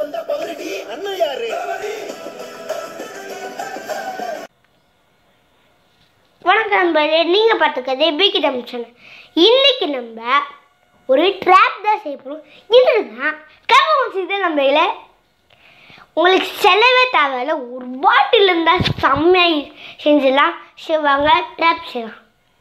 வந்தா பவரடி அண்ணன் யாரு வணக்கம் நண்பர்களே நீங்கள் பார்த்துக்கிறது பிகி டம் சேனல் இன்னைக்கு நம்ம ஒரு ட்ராப் தான் செய்ய போகிறோம் என்னன்னா கேமரா செய்த நம்ம இதில் உங்களுக்கு செலவே தேவையில்ல ஒரு பாட்டில் இருந்தால் செம்மையாக செஞ்சிடலாம் செய்வாங்க ட்ராப் செய்யலாம்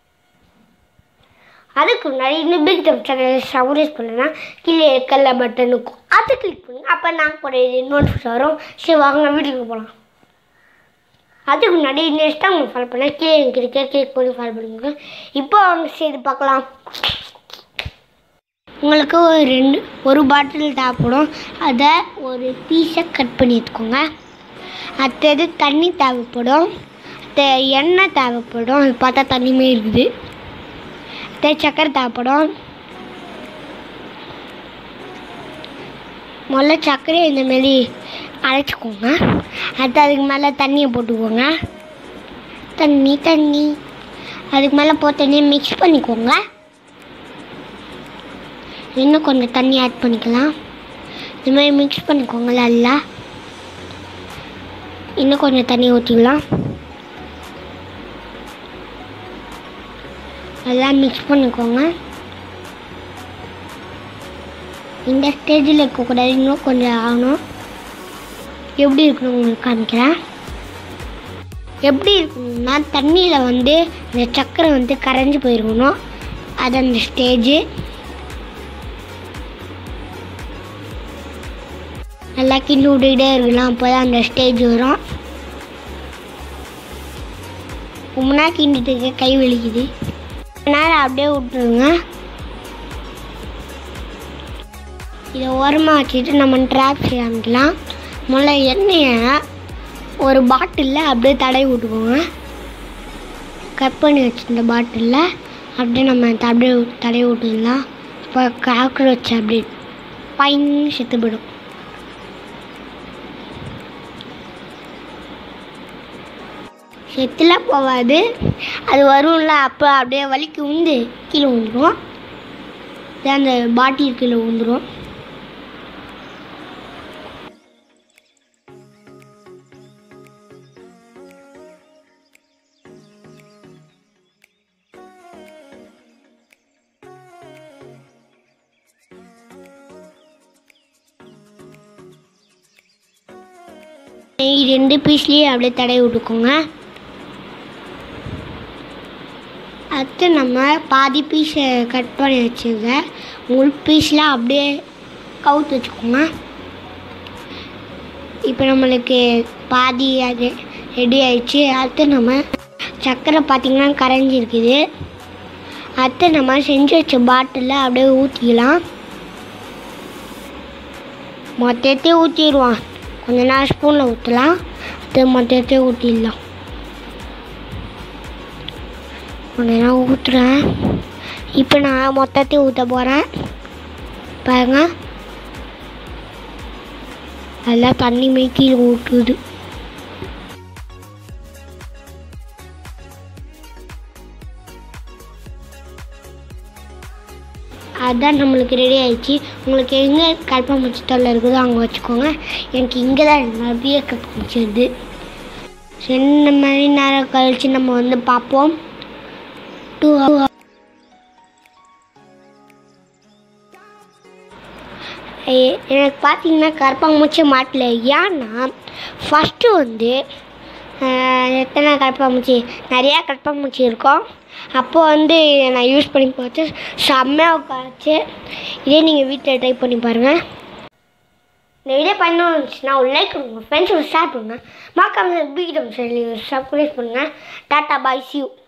அதுக்கு முன்னாடி இன்னும் பிக் டம் சேனல் சப்ஸ்கிரைப் பண்ணலன்னா கீழே இருக்கல பட்டன் இருக்கும் அதை கிளிக் பண்ணுங்க அப்போ நாங்கள் போட நோட்டிஃபிகேஷன் வரும் சரி வாங்க வீட்டுக்கு போகலாம் அதுக்கு முன்னாடி நெக்ஸ்ட் அவங்க ஃபாலோ பண்ண கீழே எனக்கு இருக்க கிளிக் பண்ணி ஃபாலோ பண்ணுங்க இப்போ அவங்க செய்து பார்க்கலாம் உங்களுக்கு ஒரு ரெண்டு ஒரு பாட்டில் தேவைப்படும் அதை ஒரு பீஸை கட் பண்ணி எடுத்துக்கோங்க அடுத்தது தண்ணி தேவைப்படும் அடுத்த எண்ணெய் தேவைப்படும் அது பார்த்தா தண்ணியுமே இருக்குது அடுத்த சக்கரை தேவைப்படும் முதல்ல சர்க்கரையை இந்த மாரி அரைச்சிக்கோங்க அடுத்து அதுக்கு மேலே தண்ணியை போட்டுக்கோங்க தண்ணி தண்ணி அதுக்கு மேலே போட்டோன்னே மிக்ஸ் பண்ணிக்கோங்க இன்னும் கொஞ்சம் தண்ணி ஆட் பண்ணிக்கலாம் இது மாதிரி மிக்ஸ் பண்ணிக்கோங்க நல்லா இன்னும் கொஞ்சம் தண்ணி ஊற்றிக்கலாம் நல்லா மிக்ஸ் பண்ணிக்கோங்க இந்த ஸ்டேஜில் இருக்கக்கூடாது இன்னும் கொஞ்சம் ஆகணும் எப்படி இருக்கணும் உங்களுக்கு காமிக்கிறேன் எப்படி இருக்கணும்னா தண்ணியில் வந்து இந்த சக்கரை வந்து கரைஞ்சி போயிருக்கணும் அது அந்த ஸ்டேஜு நல்லா கிண்டி விட்டுக்கிட்டே இருக்கலாம் அப்போ தான் அந்த ஸ்டேஜ் வரும் ரொம்ப நேரம் கிண்டிட்டு இருக்க கை வலிக்குது கொஞ்ச நேரம் அப்படியே விட்டுருங்க இதை ஓரமாக வச்சுட்டு நம்ம ட்ராப் செய்ய ஆரம்பிக்கலாம் முதல்ல எண்ணெயை ஒரு பாட்டிலில் அப்படியே தடவி விட்டுக்கோங்க கட் பண்ணி வச்சிருந்த பாட்டிலில் அப்படியே நம்ம த- அப்படியே தடவி விட்டுக்கலாம் இப்போ காக்ரோச் அப்படியே பைன்னு செத்து போயிடும் செத்துல போகாது அது வரும்ல அப்போ அப்படியே வலிக்கு உந்து கீழே விழுந்துரும் அந்த பாட்டில் கீழே விழுந்துரும் நெய் ரெண்டு பீஸ்லேயே அப்படியே தடவி விட்டுக்கோங்க அடுத்து நம்ம பாதி பீஸை கட் பண்ணி வச்சுருங்க முள் பீஸில் அப்படியே கவுத்து வச்சுக்கோங்க இப்போ நம்மளுக்கு பாதி அது ரெடி ஆயிடுச்சு அடுத்து நம்ம சர்க்கரை பார்த்திங்கன்னா கரைஞ்சிருக்குது அடுத்து நம்ம செஞ்சு வச்ச பாட்டிலில் அப்படியே ஊற்றிக்கலாம் மொத்தத்தையும் ஊற்றிடுவான் கொஞ்ச நேரம் ஸ்பூனில் ஊற்றலாம் அது மொத்தத்தையும் ஊற்றிடலாம் கொஞ்ச நேரம் ஊற்றுறேன் இப்போ நான் மொத்தத்தையும் ஊற்ற போகிறேன் பாருங்க நல்லா தண்ணி மேய்க்கி ஊற்றுது அதான் நம்மளுக்கு ரெடி ஆயிடுச்சு உங்களுக்கு எங்கே கல்பமுச்சி தொல்லை இருக்குதோ அங்கே வச்சுக்கோங்க எனக்கு இங்கே தான் நிறைய கல்பமுச்சி வருது ரெண்டு மணி நேரம் கழிச்சு நம்ம வந்து பார்ப்போம் டூ எனக்கு பார்த்தீங்கன்னா கருப்பாம்பூச்சி மாட்டல ஏன்னா ஃபஸ்ட்டு வந்து ஆஹ், எத்தனை கருப்பாம்பூச்சி நிறையா கருப்பாம்பூச்சி இருக்கும் அப்போ வந்து நான் யூஸ் பண்ணி பார்த்து செம்மையாக உட்காச்சு இதே நீங்கள் வீட்டில் ட்ரை பண்ணி பாருங்கள் இந்த வீடியோ பண்ணணும் இருந்துச்சுன்னா ஒரு லைக் கொடுங்க ஃப்ரெண்ட்ஸோட ஷேர் பண்ணுங்கள் மறக்காம பீடம் சேனல் சப்ஸ்கிரைப் பண்ணுங்கள் டாட்டா பாய் சியூ